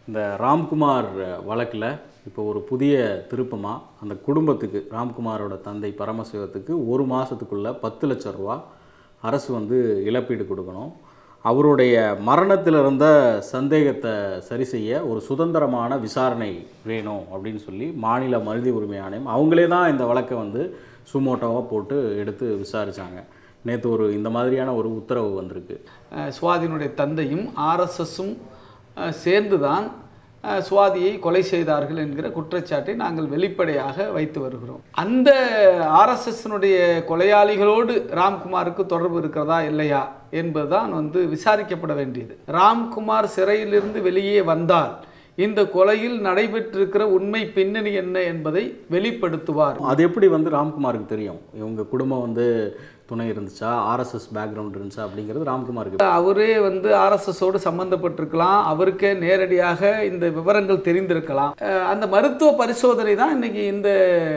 இந்த ராம்குமார் வழக்கில் இப்போ ஒரு புதிய திருப்பமாக அந்த குடும்பத்துக்கு ராம்குமாரோட தந்தை பரமசிவத்துக்கு ஒரு மாதத்துக்குள்ளே பத்து லட்ச ரூபா அரசு வந்து இழப்பீடு கொடுக்கணும் அவருடைய மரணத்தில் இருந்த சந்தேகத்தை சரி செய்ய ஒரு சுதந்திரமான விசாரணை வேணும் அப்படின்னு சொல்லி மாநில மனித உரிமை ஆணையம் அவங்களே தான் இந்த வழக்கை வந்து சுமோட்டோவாக போட்டு எடுத்து விசாரித்தாங்க நேற்று ஒரு இந்த மாதிரியான ஒரு உத்தரவு வந்திருக்கு அஹ் சுவாதியினுடைய தந்தையும் ஆர்எஸ்எஸும் சேர்ந்து தான் அஹ், சுவாதியை கொலை செய்தார்கள் என்கிற குற்றச்சாட்டை நாங்கள் வெளிப்படையாக வைத்து வருகிறோம் அந்த ஆர்எஸ்எஸ்னுடைய கொலையாளிகளோடு ராம்குமாருக்கு தொடர்பு இருக்கிறதா இல்லையா என்பதுதான் வந்து விசாரிக்கப்பட வேண்டியது ராம்குமார் சிறையிலிருந்து வெளியே வந்தால் இந்த கொலையில் நடைபெற்றிருக்கிற உண்மை பின்னணி என்ன என்பதை வெளிப்படுத்துவார் அது எப்படி வந்து ராம்குமாருக்கு தெரியும் இவங்க குடும்பம் வந்து துணை இருந்துச்சா ஆர்எஸ்எஸ் பேக்ரவுண்ட் இருந்துச்சா அப்படிங்கிறது ராம்குமாருக்கு அவரே வந்து ஆர்எஸ்எஸோடு சம்பந்தப்பட்டிருக்கலாம் அவருக்கே நேரடியாக இந்த விவரங்கள் தெரிந்திருக்கலாம் அஹ் அந்த மருத்துவ பரிசோதனை தான் இன்னைக்கு இந்த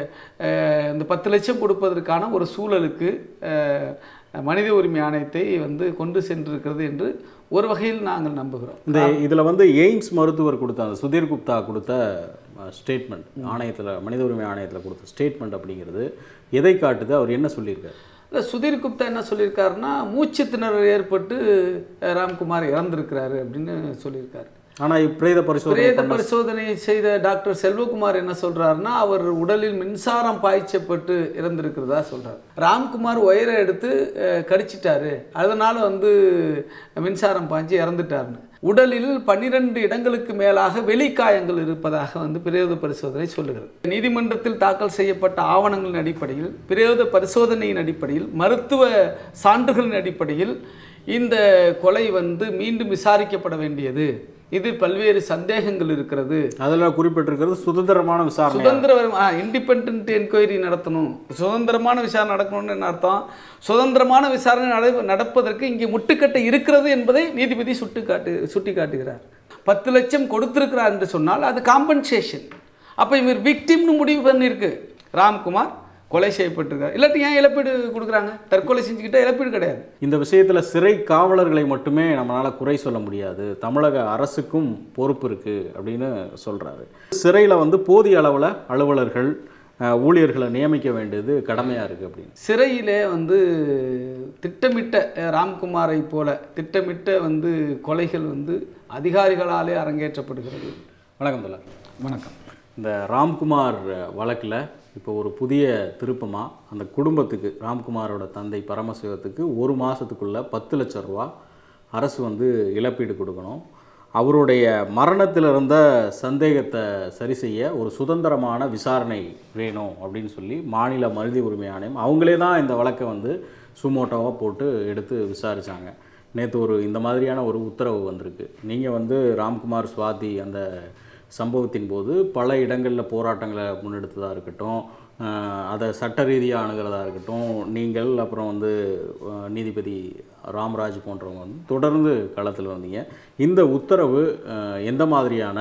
அஹ், இந்த பத்து லட்சம் கொடுப்பதற்கான ஒரு சூழலுக்கு அஹ், மனித உரிமை ஆணையத்தை வந்து கொண்டு சென்றிருக்கிறது என்று ஒரு வகையில் நாங்கள் நம்புகிறோம் இந்த இதில் வந்து எய்ம்ஸ் மருத்துவர் கொடுத்த அந்த சுதீர் குப்தா கொடுத்த ஸ்டேட்மெண்ட் ஆணையத்தில் மனித உரிமை ஆணையத்தில் கொடுத்த ஸ்டேட்மெண்ட் அப்படிங்கிறது எதை காட்டுது அவர் என்ன சொல்லியிருக்காரு இல்லை சுதீர் குப்தா என்ன சொல்லியிருக்காருன்னா மூச்சு திணறல் ஏற்பட்டு அஹ், ராம்குமார் இறந்திருக்கிறாரு அப்படின்னு சொல்லியிருக்காரு ஆனால் பிரேத பரிசோதனை பிரேத பரிசோதனை செய்த டாக்டர் செல்வகுமார் என்ன சொல்றாருன்னா அவர் உடலில் மின்சாரம் பாய்ச்சப்பட்டு இறந்திருக்கிறதா சொல்றார் ராம்குமார் ஒயரை எடுத்து அஹ், கடிச்சிட்டாரு அதனால வந்து மின்சாரம் பாய்ச்சி இறந்துட்டாருன்னு உடலில் பன்னிரண்டு இடங்களுக்கு மேலாக வெளிக்காயங்கள் இருப்பதாக வந்து பிரேத பரிசோதனை சொல்லுகிறது நீதிமன்றத்தில் தாக்கல் செய்யப்பட்ட ஆவணங்களின் அடிப்படையில் பிரேத பரிசோதனையின் அடிப்படையில் மருத்துவ சான்றுகளின் அடிப்படையில் இந்த கொலை வந்து மீண்டும் விசாரிக்கப்பட வேண்டியது இதில் பல்வேறு சந்தேகங்கள் இருக்கிறது அதில் குறிப்பிட்டிருக்கிறது சுதந்திரமான விசாரணை சுதந்திர இண்டிபெண்ட் என்கொயரி நடத்தணும் சுதந்திரமான விசாரணை நடக்கணும்னு என்ன அர்த்தம் சுதந்திரமான விசாரணை நட நடப்பதற்கு இங்கே முட்டுக்கட்டை இருக்கிறது என்பதை நீதிபதி சுட்டிக்காட்டு சுட்டி காட்டுகிறார் பத்து லட்சம் கொடுத்திருக்கிறார் என்று சொன்னால் அது காம்பன்சேஷன் அப்போ இவர் விக்டிம்னு முடிவு பண்ணியிருக்கு ராம்குமார் கொலை செய்யப்பட்டிருக்கார் இல்லாட்டி ஏன் இழப்பீடு கொடுக்குறாங்க தற்கொலை செஞ்சுக்கிட்டா இழப்பீடு கிடையாது இந்த விஷயத்தில் சிறை காவலர்களை மட்டுமே நம்மளால் குறை சொல்ல முடியாது தமிழக அரசுக்கும் பொறுப்பு இருக்குது அப்படின்னு சொல்கிறாரு சிறையில் வந்து போதிய அளவில் அலுவலர்கள் அஹ், ஊழியர்களை நியமிக்க வேண்டியது கடமையாக இருக்குது அப்படின்னு சிறையிலே வந்து திட்டமிட்ட அஹ், ராம்குமாரை போல திட்டமிட்ட வந்து கொலைகள் வந்து அதிகாரிகளாலே அரங்கேற்றப்படுகிறது வணக்கம் தலர் வணக்கம் இந்த ராம்குமார் வழக்கில் இப்போ ஒரு புதிய திருப்பமாக அந்த குடும்பத்துக்கு ராம்குமாரோட தந்தை பரமசிவத்துக்கு ஒரு மாதத்துக்குள்ளே பத்து லட்ச ரூபா அரசு வந்து இழப்பீடு கொடுக்கணும் அவருடைய மரணத்தில் இருந்த சந்தேகத்தை சரி செய்ய ஒரு சுதந்திரமான விசாரணை வேணும் அப்படின்னு சொல்லி மாநில மனித உரிமை ஆணையம் அவங்களே தான் இந்த வழக்கை வந்து சுமோட்டோவாக போட்டு எடுத்து விசாரித்தாங்க நேற்று ஒரு இந்த மாதிரியான ஒரு உத்தரவு வந்திருக்கு நீங்கள் வந்து ராம்குமார் சுவாதி அந்த சம்பவத்தின் போது பல இடங்களில் போராட்டங்களை முன்னெடுத்ததாக இருக்கட்டும் அஹ் அதை சட்ட ரீதியாக அணுகிறதா இருக்கட்டும் நீங்கள் அப்புறம் வந்து அஹ், நீதிபதி ராம்ராஜ் போன்றவங்க வந்து தொடர்ந்து களத்தில் வந்தீங்க இந்த உத்தரவு அஹ், எந்த மாதிரியான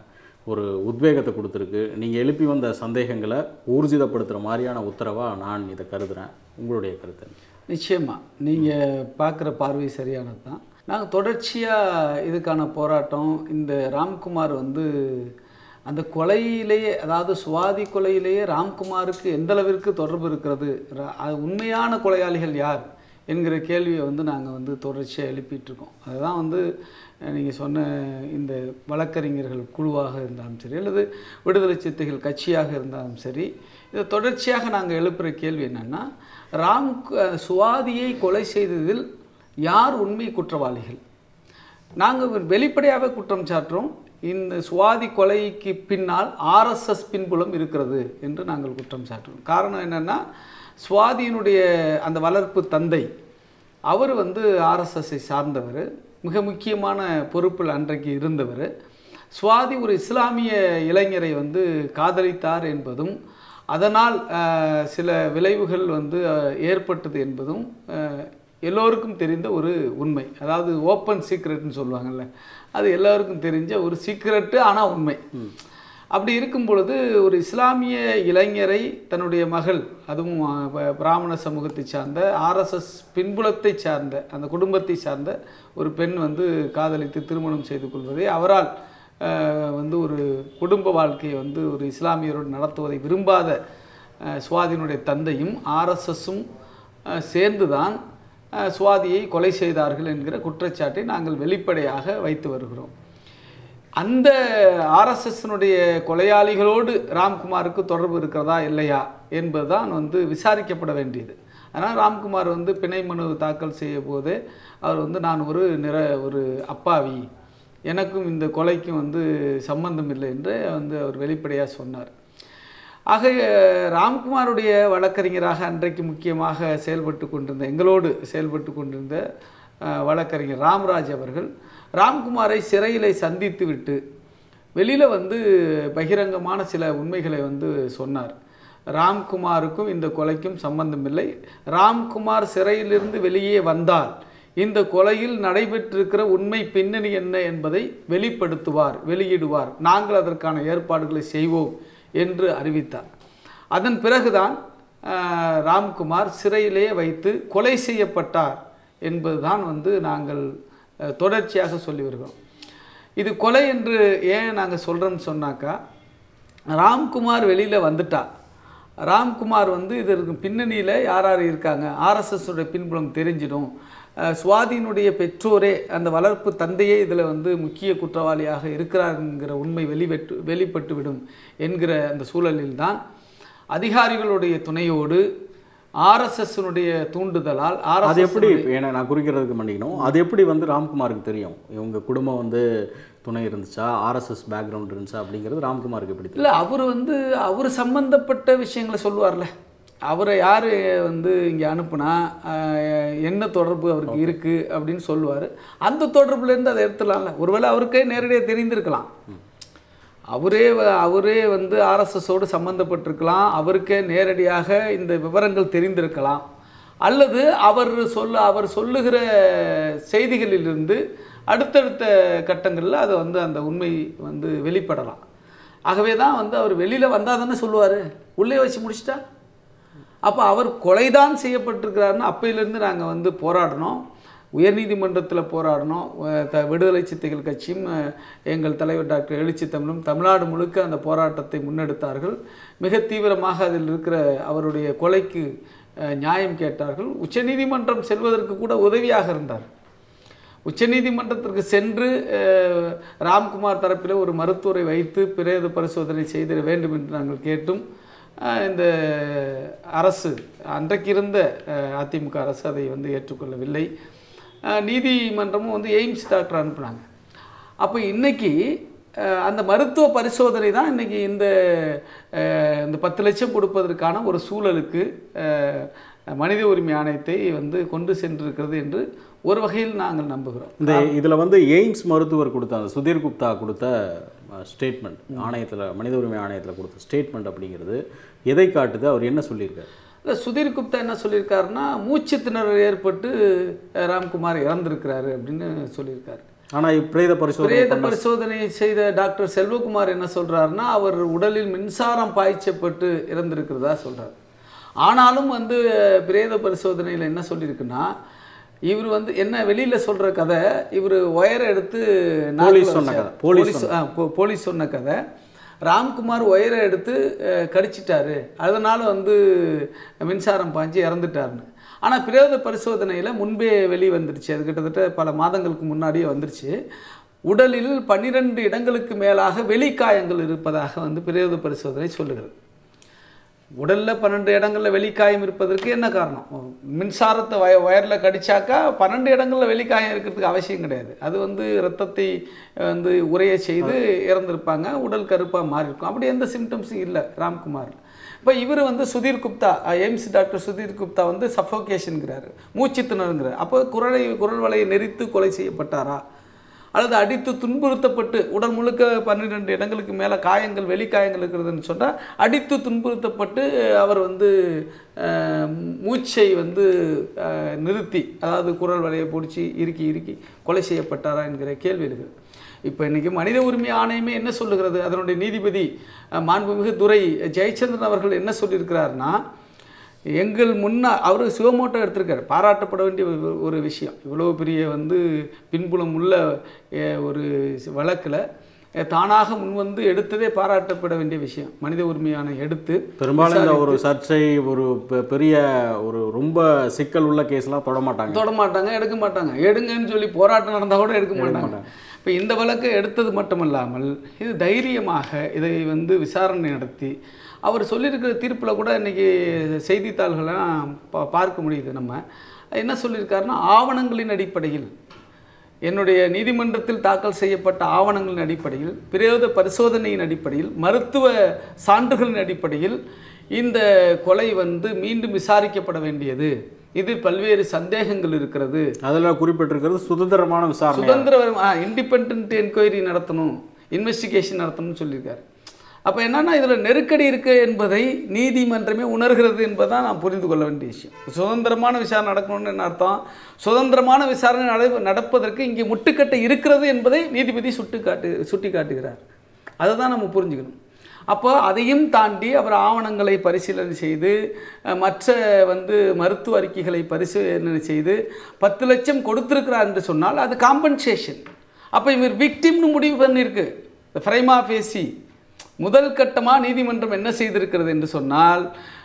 ஒரு உத்வேகத்தை கொடுத்துருக்கு நீங்கள் எழுப்பி வந்த சந்தேகங்களை ஊர்ஜிதப்படுத்துகிற மாதிரியான உத்தரவாக நான் இதை கருதுகிறேன் உங்களுடைய கருத்து என்ன? நிச்சயமா நீங்கள் பார்க்குற பார்வை சரியானது தான் நாங்கள் தொடர்ச்சியாக இதுக்கான போராட்டம் இந்த ராம்குமார் வந்து அந்த கொலையிலேயே அதாவது சுவாதி கொலையிலேயே ராம்குமாருக்கு எந்த அளவிற்கு தொடர்பு இருக்கிறது ரா- அது உண்மையான கொலையாளிகள் யார் என்கிற கேள்வியை வந்து நாங்கள் வந்து தொடர்ச்சியாக எழுப்பிட்டு இருக்கோம் அதுதான் வந்து நீங்கள் சொன்ன இந்த வழக்கறிஞர்கள் குழுவாக இருந்தாலும் சரி அல்லது விடுதலை சிறுத்தைகள் கட்சியாக இருந்தாலும் சரி இதை தொடர்ச்சியாக நாங்கள் எழுப்புகிற கேள்வி என்னென்னா ராம் கு- சுவாதியை கொலை செய்ததில் யார் உண்மை குற்றவாளிகள் நாங்கள் வெளிப்படையாகவே குற்றம் சாட்டுறோம் இந்த சுவாதி கொலைக்கு பின்னால் ஆர்எஸ்எஸ் பின்புலம் இருக்கிறது என்று நாங்கள் குற்றம் சாட்டுறோம் காரணம் என்னென்னா சுவாதியினுடைய அந்த வளர்ப்பு தந்தை அவர் வந்து ஆர்எஸ்எஸ்ஸை சார்ந்தவர் மிக முக்கியமான பொறுப்பில் அன்றைக்கு இருந்தவர் சுவாதி ஒரு இஸ்லாமிய இளைஞரை வந்து காதலித்தார் என்பதும் அதனால் அஹ், சில விளைவுகள் வந்து அஹ், ஏற்பட்டது என்பதும் அஹ், எல்லோருக்கும் தெரிந்த ஒரு உண்மை அதாவது ஓப்பன் சீக்ரெட்னு சொல்லுவாங்கல்ல அது எல்லோருக்கும் தெரிஞ்ச ஒரு சீக்ரெட்டு ஆனால் உண்மை அப்படி இருக்கும் பொழுது ஒரு இஸ்லாமிய இளைஞரை தன்னுடைய மகள் அதுவும் அஹ், ப- பிராமண சமூகத்தை சார்ந்த ஆர்எஸ்எஸ் பின்புலத்தை சார்ந்த அந்த குடும்பத்தை சார்ந்த ஒரு பெண் வந்து காதலித்து திருமணம் செய்து கொள்வதை அவரால் அஹ், வந்து ஒரு குடும்ப வாழ்க்கையை வந்து ஒரு இஸ்லாமியரோடு நடத்துவதை விரும்பாத அஹ், சுவாதியினுடைய தந்தையும் ஆர்எஸ்எஸும் சேர்ந்து தான் அஹ், சுவாதியை கொலை செய்தார்கள் என்கிற குற்றச்சாட்டை நாங்கள் வெளிப்படையாக வைத்து வருகிறோம் அந்த ஆர்எஸ்எஸ்னுடைய கொலையாளிகளோடு ராம்குமாருக்கு தொடர்பு இருக்கிறதா இல்லையா என்பதுதான் வந்து விசாரிக்கப்பட வேண்டியது அதனால் ராம்குமார் வந்து பிணை மனு தாக்கல் செய்ய போது அவர் வந்து நான் ஒரு நிற ஒரு அப்பாவி எனக்கும் இந்த கொலைக்கும் வந்து சம்பந்தம் இல்லை என்று வந்து அவர் வெளிப்படையாக சொன்னார் ஆக ராம்குமாருடைய வழக்கறிஞராக அன்றைக்கு முக்கியமாக செயல்பட்டு கொண்டிருந்த எங்களோடு செயல்பட்டு கொண்டிருந்த அஹ், வழக்கறிஞர் ராம்ராஜ் அவர்கள் ராம்குமாரை சிறையிலே சந்தித்து விட்டு வெளியில் வந்து பகிரங்கமான சில உண்மைகளை வந்து சொன்னார் ராம்குமாருக்கும் இந்த கொலைக்கும் சம்பந்தமில்லை ராம்குமார் சிறையிலிருந்து வெளியே வந்தால் இந்த கொலையில் நடைபெற்றிருக்கிற உண்மை பின்னணி என்ன என்பதை வெளிப்படுத்துவார் வெளியிடுவார் நாங்கள் அதற்கான ஏற்பாடுகளை செய்வோம் என்று அறிவித்தார் அதன் பிறகுதான் அஹ், ராம்குமார் சிறையிலே வைத்து கொலை செய்யப்பட்டார் என்பதுதான் வந்து நாங்கள் அஹ், தொடர்ச்சியாக சொல்லி வருகிறோம் இது கொலை என்று ஏன் நாங்கள் சொல்கிறோன்னு சொன்னாக்கா ராம்குமார் வெளியில் வந்துட்டா ராம்குமார் வந்து இதற்கு பின்னணியில் யார் யார் இருக்காங்க ஆர்எஸ்எஸோட பின்புலம் தெரிஞ்சிடும் அஹ், சுவாதியினுடைய பெற்றோரே அந்த வளர்ப்பு தந்தையே இதில் வந்து முக்கிய குற்றவாளியாக இருக்கிறாருங்கிற உண்மை வெளிப்பட்டு வெளிப்பட்டுவிடும் என்கிற அந்த சூழலில்தான் அதிகாரிகளுடைய துணையோடு ஆர்எஸ்எஸ்னுடைய தூண்டுதலால் அது ஆர்எஸ்எஸ் எப்படி ஏன்னா நான் குறிக்கிறதுக்கு மன்னிக்கணும் அது எப்படி வந்து ராம்குமாருக்கு தெரியும் இவங்க குடும்பம் வந்து துணை இருந்துச்சா ஆர்எஸ்எஸ் பேக்ரவுண்ட் இருந்துச்சா அப்படிங்கிறது ராம்குமாருக்கு எப்படி தெரியும் இல்லை அவர் வந்து அவர் சம்பந்தப்பட்ட விஷயங்களை சொல்லுவார்ல அவரை யார் வந்து இங்கே அனுப்புனா ஆஹ், என்ன தொடர்பு அவருக்கு இருக்குது அப்படின்னு சொல்லுவார் அந்த தொடர்புலேருந்து அதை எடுத்துடலாம்ல ஒருவேளை அவருக்கே நேரடியாக தெரிந்திருக்கலாம் அவரே வ- அவரே வந்து ஆர்எஸ்எஸோடு சம்மந்தப்பட்டிருக்கலாம் அவருக்கே நேரடியாக இந்த விவரங்கள் தெரிந்திருக்கலாம் அல்லது அவர் சொல்ல அவர் சொல்லுகிற செய்திகளிலிருந்து அடுத்தடுத்த கட்டங்களில் அது வந்து அந்த உண்மை வந்து வெளிப்படலாம் ஆகவே தான் வந்து அவர் வெளியில் வந்தால் தானே சொல்லுவார் உள்ளே வச்சு முடிச்சிட்டா அப்போ அவர் கொலைதான் செய்யப்பட்டிருக்கிறாருன்னு அப்பையிலேருந்து நாங்கள் வந்து போராடினோம் உயர்நீதிமன்றத்தில் போராடினோம் அஹ் த விடுதலை சித்தைகள் கட்சியும் அஹ், எங்கள் தலைவர் டாக்டர் எழுச்சி தமிழும் தமிழ்நாடு முழுக்க அந்த போராட்டத்தை முன்னெடுத்தார்கள் மிக தீவிரமாக அதில் இருக்கிற அவருடைய கொலைக்கு அஹ், நியாயம் கேட்டார்கள் உச்சநீதிமன்றம் செல்வதற்கு கூட உதவியாக இருந்தார் உச்சநீதிமன்றத்திற்கு சென்று அஹ், ராம்குமார் தரப்பில் ஒரு மருத்துவரை வைத்து பிரேத பரிசோதனை செய்திட வேண்டும் என்று நாங்கள் கேட்டும் அஹ், இந்த அரசு அன்றைக்கு இருந்த அஹ், அதிமுக அரசு அதை வந்து ஏற்றுக்கொள்ளவில்லை அஹ், நீதிமன்றமும் வந்து எய்ம்ஸ் டாக்டர் அனுப்புனாங்க அப்போ இன்னைக்கு அஹ், அந்த மருத்துவ பரிசோதனை தான் இன்னைக்கு இந்த அஹ், இந்த பத்து லட்சம் கொடுப்பதற்கான ஒரு சூழலுக்கு அஹ், மனித உரிமை ஆணையத்தை வந்து கொண்டு சென்றிருக்கிறது என்று ஒரு வகையில் நாங்கள் நம்புகிறோம் இந்த இதில் வந்து எய்ம்ஸ் மருத்துவர் கொடுத்த அந்த சுதீர் குப்தா கொடுத்த ஸ்டேட்மெண்ட் ஆணையத்தில் மனித உரிமை ஆணையத்தில் கொடுத்த ஸ்டேட்மெண்ட் அப்படிங்கிறது எதை காட்டுது அவர் என்ன சொல்லியிருக்காரு இல்லை சுதீர் குப்தா என்ன சொல்லியிருக்காருன்னா மூச்சு திணறல் ஏற்பட்டு அஹ், ராம்குமார் இறந்திருக்கிறாரு அப்படின்னு சொல்லியிருக்காரு ஆனால் பிரேத பரிசோதனை பிரேத பரிசோதனை செய்த டாக்டர் செல்வகுமார் என்ன சொல்றாருன்னா அவர் உடலில் மின்சாரம் பாய்ச்சப்பட்டு இறந்திருக்கிறதா சொல்றாரு ஆனாலும் வந்து பிரேத பரிசோதனையில் என்ன சொல்லியிருக்குன்னா இவர் வந்து என்ன வெளியில சொல்ற கதை இவர் ஒயரை எடுத்து நாக்குல போலீஸ் சொன்ன வச்சு- கதை. போலீஸ் போலீஸ் ஆ, போ- போலீஸ் சொன்ன கதை ராம்குமார் ஒயரை எடுத்து அஹ், கடிச்சிட்டாரு அதனால வந்து மின்சாரம் பாய்ஞ்சு இறந்துட்டாருன்னு ஆனால் பிரேத பரிசோதனையில் முன்பே வெளி வந்துருச்சு அது கிட்டத்தட்ட பல மாதங்களுக்கு முன்னாடியே வந்துருச்சு உடலில் பன்னிரண்டு இடங்களுக்கு மேலாக வெளிக்காயங்கள் இருப்பதாக வந்து பிரேத பரிசோதனை சொல்லுகிறது உடலில் பன்னெண்டு இடங்களில் வெளிக்காயம் இருப்பதற்கு என்ன காரணம் மின்சாரத்தை வய வயரில் கடிச்சாக்கா பன்னெண்டு இடங்களில் வெளிக்காயம் இருக்கிறதுக்கு அவசியம் கிடையாது அது வந்து ரத்தத்தை வந்து உரைய செய்து இறந்துருப்பாங்க உடல் கருப்பாக மாறி இருக்கும் அப்படி எந்த சிம்டம்ஸும் இல்லை ராம்குமார் இப்போ இவர் வந்து சுதீர் குப்தா எய்ம்ஸ் டாக்டர் சுதீர் குப்தா வந்து சஃபோகேஷனுங்கிறாரு மூச்சு திணறுங்கிறார் அப்போ குரலை குரல் வலையை நெறித்து கொலை செய்யப்பட்டாரா அல்லது அடித்து துன்புறுத்தப்பட்டு உடல் முழுக்க பன்னிரெண்டு இடங்களுக்கு மேலே காயங்கள் வெளிக்காயங்கள் இருக்கிறதுன்னு சொன்னால் அடித்து துன்புறுத்தப்பட்டு அவர் வந்து அஹ், மூச்சை வந்து அஹ், நிறுத்தி அதாவது குரல் வலையை பிடிச்சி இறுக்கி இறுக்கி கொலை செய்யப்பட்டாரா என்கிற கேள்வி இருக்குது இப்போ இன்றைக்கி மனித உரிமை ஆணையமே என்ன சொல்லுகிறது அதனுடைய நீதிபதி அஹ், மாண்புமிகு துரை ஜெயச்சந்திரன் அவர்கள் என்ன சொல்லியிருக்கிறாருன்னா எங்கள் முன்னா அவர் சிவமோட்டோ எடுத்திருக்காரு பாராட்டப்பட வேண்டிய ஒரு- ஒரு விஷயம் இவ்வளோ பெரிய வந்து பின்புலம் உள்ள அஹ், ஒரு வழக்கில் அஹ், தானாக முன்வந்து எடுத்ததே பாராட்டப்பட வேண்டிய விஷயம் மனித உரிமையான எடுத்து பெரும்பாலும் இந்த ஒரு சர்ச்சை ஒரு பெ- பெரிய ஒரு ரொம்ப சிக்கல் உள்ள கேஸ்லாம் தொட மாட்டாங்க தொட மாட்டாங்க எடுக்க மாட்டாங்க எடுங்கன்னு சொல்லி போராட்டம் நடந்தால் கூட எடுக்க மாட்டாங்க இப்போ இந்த வழக்கை எடுத்தது மட்டுமல்லாமல் இது தைரியமாக இதை வந்து விசாரணை நடத்தி அவர் சொல்லியிருக்கிற தீர்ப்பில் கூட இன்றைக்கி செய்தித்தாள்கள்லாம் பா பார்க்க முடியுது நம்ம என்ன சொல்லியிருக்காருன்னா ஆவணங்களின் அடிப்படையில் என்னுடைய நீதிமன்றத்தில் தாக்கல் செய்யப்பட்ட ஆவணங்களின் அடிப்படையில் பிரயோத பரிசோதனையின் அடிப்படையில் மருத்துவ சான்றுகளின் அடிப்படையில் இந்த கொலை வந்து மீண்டும் விசாரிக்கப்பட வேண்டியது இதில் பல்வேறு சந்தேகங்கள் இருக்கிறது அதுல குறிப்பிட்டிருக்கிறது சுதந்திரமான விசாரணை சுதந்திர இண்டிபெண்ட் என்கொயரி நடத்தணும் இன்வெஸ்டிகேஷன் நடத்தணும்னு சொல்லியிருக்காரு அப்போ என்னன்னா இதில் நெருக்கடி இருக்கு என்பதை நீதிமன்றமே உணர்கிறது என்பதை நான் புரிந்து கொள்ள வேண்டிய விஷயம் சுதந்திரமான விசாரணை நடக்கணும்னு என்ன அர்த்தம் சுதந்திரமான விசாரணை நட நடப்பதற்கு இங்கே முட்டுக்கட்டை இருக்கிறது என்பதை நீதிபதி சுட்டி காட்டு சுட்டி காட்டுகிறார் அதை தான் நம்ம புரிஞ்சுக்கணும் அப்போ அதையும் தாண்டி அவர் ஆவணங்களை பரிசீலனை செய்து அஹ், மற்ற வந்து மருத்துவ அறிக்கைகளை பரிசீலனை செய்து பத்து லட்சம் கொடுத்திருக்கிறார் என்று சொன்னால் அது காம்பன்சேஷன் அப்போ இவர் விக்டிம்னு முடிவு பண்ணியிருக்கு ஃப்ரைமா பேசி முதல் கட்டமாக நீதிமன்றம் என்ன செய்திருக்கிறது என்று சொன்னால்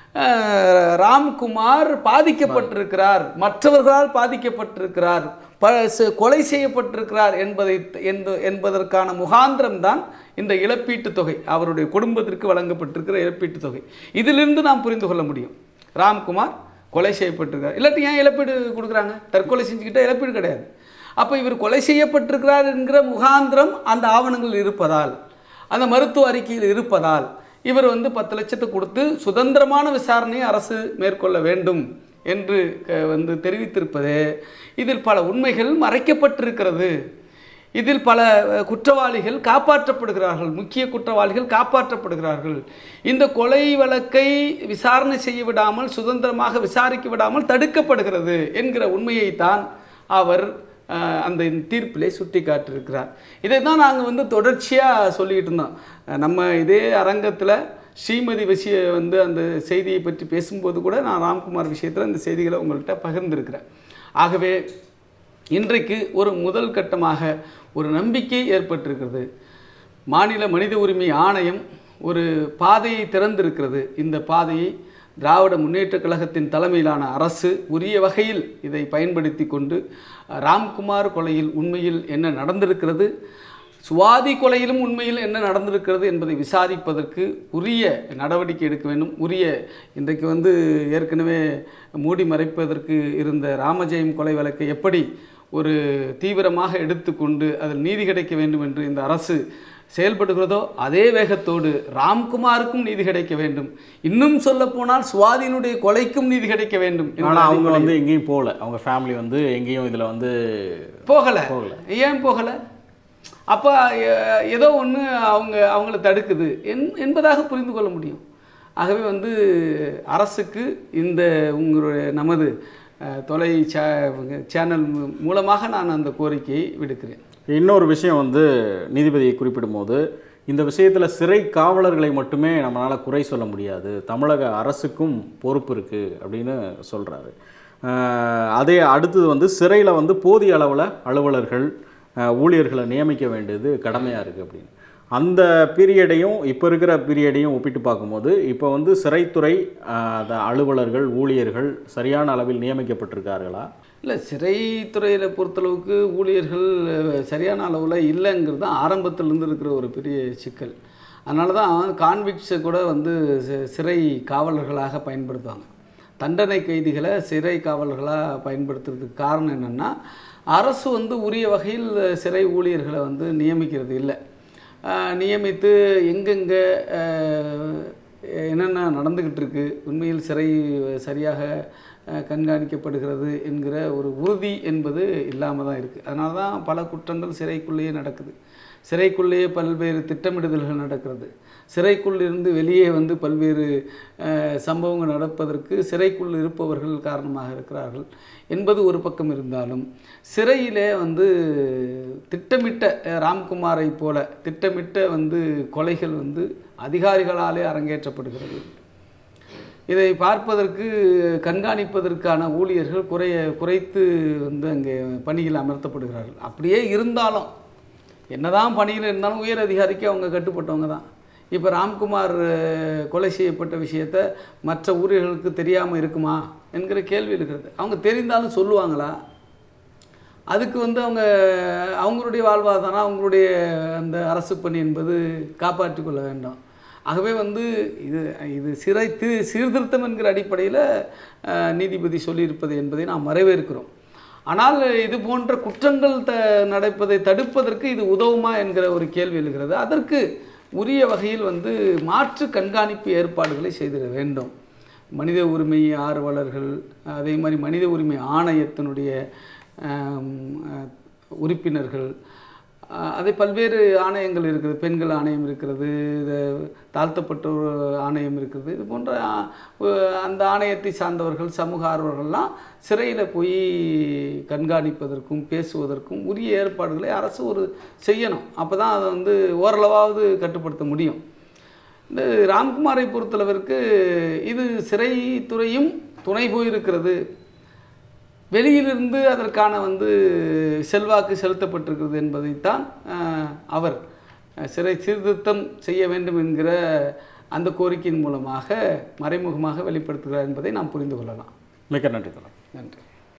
அஹ், ராம்குமார் பாதிக்கப்பட்டிருக்கிறார் மற்றவர்களால் பாதிக்கப்பட்டிருக்கிறார் ப ச- கொலை செய்யப்பட்டிருக்கிறார் என்பதை என்ப- என்பதற்கான முகாந்திரம் தான் இந்த இழப்பீட்டுத் தொகை அவருடைய குடும்பத்திற்கு வழங்கப்பட்டிருக்கிற இழப்பீட்டுத் தொகை இதிலிருந்து நாம் புரிந்து கொள்ள முடியும் ராம்குமார் கொலை செய்யப்பட்டிருக்கார் இல்லாட்டி ஏன் இழப்பீடு கொடுக்குறாங்க தற்கொலை செஞ்சுக்கிட்டா இழப்பீடு கிடையாது அப்போ இவர் கொலை செய்யப்பட்டிருக்கிறார் என்கிற முகாந்திரம் அந்த ஆவணங்கள் இருப்பதால் அந்த மருத்துவ அறிக்கையில் இருப்பதால் இவர் வந்து பத்து லட்சத்தை கொடுத்து சுதந்திரமான விசாரணையை அரசு மேற்கொள்ள வேண்டும் என்று க- வந்து தெரிவித்திருப்பது இதில் பல உண்மைகள் மறைக்கப்பட்டிருக்கிறது இதில் பல அஹ், குற்றவாளிகள் காப்பாற்றப்படுகிறார்கள் முக்கிய குற்றவாளிகள் காப்பாற்றப்படுகிறார்கள் இந்த கொலை வழக்கை விசாரணை செய்ய விடாமல் சுதந்திரமாக விசாரிக்க விடாமல் தடுக்கப்படுகிறது என்கிற உண்மையைத்தான் அவர் அஹ், அந்த தீர்ப்பிலே சுட்டி காட்டியிருக்கிறார் இதை தான் நாங்கள் வந்து தொடர்ச்சியாக சொல்லிக்கிட்டு இருந்தோம் அஹ், நம்ம இதே அரங்கத்தில் ஸ்ரீமதி விஷய வந்து அந்த செய்தியை பற்றி பேசும்போது கூட நான் ராம்குமார் விஷயத்தில் இந்த செய்திகளை உங்கள்கிட்ட பகிர்ந்திருக்கிறேன் ஆகவே இன்றைக்கு ஒரு முதல் கட்டமாக ஒரு நம்பிக்கை ஏற்பட்டிருக்கிறது மாநில மனித உரிமை ஆணையம் ஒரு பாதையை திறந்திருக்கிறது இந்த பாதையை திராவிட முன்னேற்றக் கழகத்தின் தலைமையிலான அரசு உரிய வகையில் இதை பயன்படுத்தி கொண்டு ராம்குமார் கொலையில் உண்மையில் என்ன நடந்திருக்கிறது சுவாதி கொலையிலும் உண்மையில் என்ன நடந்திருக்கிறது என்பதை விசாரிப்பதற்கு உரிய நடவடிக்கை எடுக்க வேண்டும் உரிய இன்றைக்கு வந்து ஏற்கனவே மூடி மறைப்பதற்கு இருந்த ராமஜெயம் கொலை வழக்கை எப்படி ஒரு தீவிரமாக எடுத்துக்கொண்டு அதில் நீதி கிடைக்க வேண்டும் என்று இந்த அரசு செயல்படுகிறதோ அதே வேகத்தோடு ராம்குமாருக்கும் நீதி கிடைக்க வேண்டும் இன்னும் சொல்ல போனால் சுவாதியினுடைய கொலைக்கும் நீதி கிடைக்க வேண்டும் என்ற ஆனா அவங்க அடிப்படையில் வந்து எங்கேயும் போகல அவங்க ஃபேமிலி வந்து எங்கேயும் இதுல வந்து போகல போகல. ஏன் போகல அப்போ எ- ஏதோ ஒன்று அவங்க அவங்கள தடுக்குது என் என்பதாக புரிந்து கொள்ள முடியும் ஆகவே வந்து அரசுக்கு இந்த உங்களுடைய நமது அஹ், தொலை சே சேனல் மூ- மூலமாக நான் அந்த கோரிக்கையை விடுக்கிறேன் இன்னொரு விஷயம் வந்து நீதிபதியை குறிப்பிடும்போது இந்த விஷயத்தில் சிறை காவலர்களை மட்டுமே நம்மளால் குறை சொல்ல முடியாது தமிழக அரசுக்கும் பொறுப்பு இருக்குது அப்படின்னு சொல்கிறாரு அதே அடுத்தது வந்து சிறையில் வந்து போதிய அளவில் அலுவலர்கள் ஆஹ், ஊழியர்களை நியமிக்க வேண்டியது கடமையாக இருக்குது அப்படின்னு அந்த பீரியடையும் இப்போ இருக்கிற பீரியடையும் ஒப்பிட்டு பார்க்கும்போது இப்போ வந்து சிறைத்துறை ஆஹ், அந்த அலுவலர்கள் ஊழியர்கள் சரியான அளவில் நியமிக்கப்பட்டிருக்கார்களா இல்லை சிறைத்துறையில் பொறுத்தளவுக்கு ஊழியர்கள் அஹ், சரியான அளவில் இல்லைங்கிறது தான் ஆரம்பத்திலேருந்து இருக்கிற ஒரு பெரிய சிக்கல் அதனால தான் கான்விக்ஸை கூட வந்து சி- சிறை காவலர்களாக பயன்படுத்துவாங்க தண்டனை கைதிகளை சிறை காவலர்களாக பயன்படுத்துறதுக்கு காரணம் என்னென்னா அரசு வந்து உரிய வகையில் சிறை ஊழியர்களை வந்து நியமிக்கிறது இல்லை ஆஹ் நியமித்து எங்கெங்கே என்னென்ன நடந்துக்கிட்டு இருக்கு உண்மையில் சிறை சரியாக ஆஹ் கண்காணிக்கப்படுகிறது என்கிற ஒரு உறுதி என்பது இல்லாமல் தான் இருக்குது அதனால தான் பல குற்றங்கள் சிறைக்குள்ளேயே நடக்குது சிறைக்குள்ளேயே பல்வேறு திட்டமிடுதல்கள் நடக்கிறது சிறைக்குள் இருந்து வெளியே வந்து பல்வேறு ஆஹ் சம்பவங்கள் நடப்பதற்கு சிறைக்குள் இருப்பவர்கள் காரணமாக இருக்கிறார்கள் என்பது ஒரு பக்கம் இருந்தாலும் சிறையிலே வந்து திட்டமிட்ட அஹ், ராம்குமாரை போல திட்டமிட்ட வந்து கொலைகள் வந்து அதிகாரிகளாலே அரங்கேற்றப்படுகிறது இதை பார்ப்பதற்கு கண்காணிப்பதற்கான ஊழியர்கள் குறைய குறைத்து வந்து அங்கே பணியில் அமர்த்தப்படுகிறார்கள் அப்படியே இருந்தாலும் என்னதான் பணியில் இருந்தாலும் உயர் அதிகாரிக்கு அவங்க கட்டுப்பட்டவங்க தான் இப்போ ராம்குமார் அஹ், கொலை செய்யப்பட்ட விஷயத்த மற்ற ஊழியர்களுக்கு தெரியாமல் இருக்குமா என்கிற கேள்வி இருக்கிறது அவங்க தெரிந்தாலும் சொல்லுவாங்களா அதுக்கு வந்து அவங்க அவங்களுடைய வாழ்வாதாரம் அவங்களுடைய அந்த அரசு பணி என்பது காப்பாற்றிக் கொள்ள வேண்டும் ஆகவே வந்து இது இது சிறை தி சீர்திருத்தம் என்கிற அடிப்படையில் அஹ், நீதிபதி சொல்லியிருப்பது என்பதை நாம் வரவேற்கிறோம் ஆனால் இது போன்ற குற்றங்கள் த நடப்பதை தடுப்பதற்கு இது உதவுமா என்கிற ஒரு கேள்வி எழுகிறது அதற்கு உரிய வகையில் வந்து மாற்று கண்காணிப்பு ஏற்பாடுகளை செய்திட வேண்டும் மனித உரிமை ஆர்வலர்கள் அதே மாதிரி மனித உரிமை ஆணையத்தினுடைய ஆம், அஹ், உறுப்பினர்கள் அஹ், அதே பல்வேறு ஆணையங்கள் இருக்குது பெண்கள் ஆணையம் இருக்கிறது இது தாழ்த்தப்பட்டோர் ஆணையம் இருக்கிறது இது போன்ற ஆ- ஒ- அந்த ஆணையத்தை சார்ந்தவர்கள் சமூக ஆர்வலர்கள்லாம் சிறையில் போய் கண்காணிப்பதற்கும் பேசுவதற்கும் உரிய ஏற்பாடுகளை அரசு ஒரு செய்யணும் அப்போ தான் அதை வந்து ஓரளவாவது கட்டுப்படுத்த முடியும் இந்த ராம்குமாரை பொறுத்தளவிற்கு இது சிறைத்துறையும் துணை போயிருக்கிறது வெளியிலிருந்து அதற்கான வந்து செல்வாக்கு செலுத்தப்பட்டிருக்கிறது என்பதைத்தான் அஹ், அவர் அஹ், சிறை சீர்திருத்தம் செய்ய வேண்டும் என்கிற அந்த கோரிக்கையின் மூலமாக மறைமுகமாக வெளிப்படுத்துகிறார் என்பதை நாம் புரிந்து கொள்ளலாம் மிக்க நன்றி தோழர் நன்றி